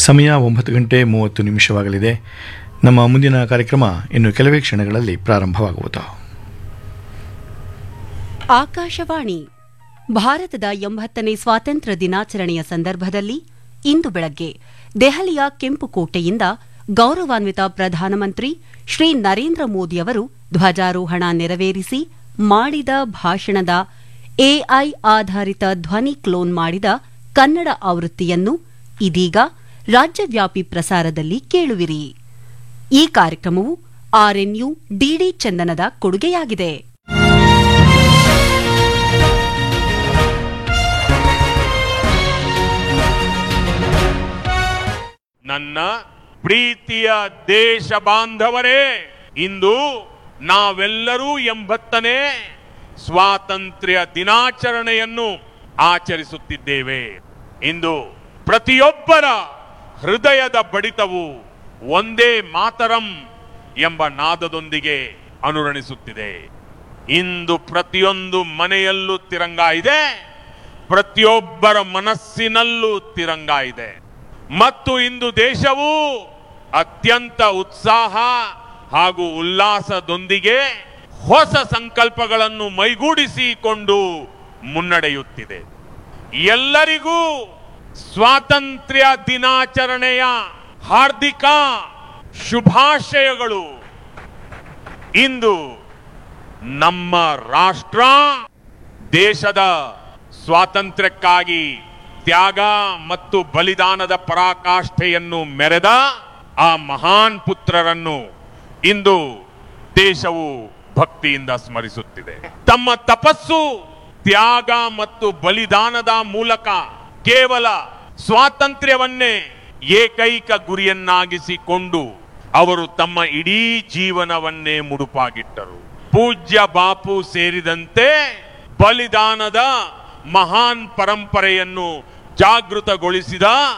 ಸಮಯ ಒಂಬತ್ತು ಗಂಟೆ ಮೂವತ್ತು ನಿಮಿಷವಾಗಲಿದೆ ನಮ್ಮ ಮುಂದಿನ ಕಾರ್ಯಕ್ರಮ ಇನ್ನು ಕೆಲವೇ ಕ್ಷಣಗಳಲ್ಲಿ ಪ್ರಾರಂಭವಾಗುವುದು ಆಕಾಶವಾಣಿ ಭಾರತದ ಎಂಬತ್ತನೇ ಸ್ವಾತಂತ್ರ್ಯ ದಿನಾಚರಣೆಯ ಸಂದರ್ಭದಲ್ಲಿ ಇಂದು ಬೆಳಗ್ಗೆ ದೆಹಲಿಯ ಕೆಂಪುಕೋಟೆಯಿಂದ ಗೌರವಾನ್ವಿತ ಪ್ರಧಾನಮಂತ್ರಿ ಶ್ರೀ ನರೇಂದ್ರ ಮೋದಿಯವರು ಧ್ವಜಾರೋಹಣ ನೆರವೇರಿಸಿ ಮಾಡಿದ ಭಾಷಣದ ಎಐ ಆಧಾರಿತ ಧ್ವನಿ ಕ್ಲೋನ್ ಮಾಡಿದ ಕನ್ನಡ ಆವೃತ್ತಿಯನ್ನು ಇದೀಗ ರಾಜ್ಯವ್ಯಾಪಿ ಪ್ರಸಾರದಲ್ಲಿ ಕೇಳುವಿರಿ ಈ ಕಾರ್ಯಕ್ರಮವು ಆರ್ಎನ್ಯು ಡಿಡಿ ಚಂದನದ ಕೊಡುಗೆಯಾಗಿದೆ ನನ್ನ ಪ್ರೀತಿಯ ದೇಶ ಬಾಂಧವರೇ ಇಂದು ನಾವೆಲ್ಲರೂ ಎಂಬತ್ತನೇ ಸ್ವಾತಂತ್ರ್ಯ ದಿನಾಚರಣೆಯನ್ನು ಆಚರಿಸುತ್ತಿದ್ದೇವೆ ಇಂದು ಪ್ರತಿಯೊಬ್ಬರ ಹೃದಯದ ಬಡಿತವು ಒಂದೇ ಮಾತರಂ ಎಂಬ ನಾದದೊಂದಿಗೆ ಅನುರಣಿಸುತ್ತಿದೆ ಇಂದು ಪ್ರತಿಯೊಂದು ಮನೆಯಲ್ಲೂ ತಿರಂಗ ಇದೆ ಪ್ರತಿಯೊಬ್ಬರ ಮನಸ್ಸಿನಲ್ಲೂ ತಿರಂಗ ಇದೆ ಮತ್ತು ಇಂದು ದೇಶವು ಅತ್ಯಂತ ಉತ್ಸಾಹ ಹಾಗೂ ಉಲ್ಲಾಸದೊಂದಿಗೆ ಹೊಸ ಸಂಕಲ್ಪಗಳನ್ನು ಮೈಗೂಡಿಸಿಕೊಂಡು ಮುನ್ನಡೆಯುತ್ತಿದೆ ಎಲ್ಲರಿಗೂ ಸ್ವಾತಂತ್ರ್ಯ ದಿನಾಚರಣೆಯ ಹಾರ್ದಿಕ ಶುಭಾಶಯಗಳು ಇಂದು ನಮ್ಮ ರಾಷ್ಟ್ರ ದೇಶದ ಸ್ವಾತಂತ್ರ್ಯಕ್ಕಾಗಿ ತ್ಯಾಗ ಮತ್ತು ಬಲಿದಾನದ ಪರಾಕಾಷ್ಠೆಯನ್ನು ಮೆರೆದ ಆ ಮಹಾನ್ ಪುತ್ರರನ್ನು ಇಂದು ದೇಶವು ಭಕ್ತಿಯಿಂದ ಸ್ಮರಿಸುತ್ತಿದೆ ತಮ್ಮ ತಪಸ್ಸು ತ್ಯಾಗ ಮತ್ತು ಬಲಿದಾನದ ಮೂಲಕ ಕೇವಲ ಸ್ವಾತಂತ್ರ್ಯವನ್ನೇ ಏಕೈಕ ಗುರಿಯನ್ನಾಗಿಸಿಕೊಂಡು ಅವರು ತಮ್ಮ ಇಡೀ ಜೀವನವನ್ನೇ ಮುಡುಪಾಗಿಟ್ಟರು ಪೂಜ್ಯ ಬಾಪು ಸೇರಿದಂತೆ ಬಲಿದಾನದ ಮಹಾನ್ ಪರಂಪರೆಯನ್ನು ಜಾಗೃತಗೊಳಿಸಿದ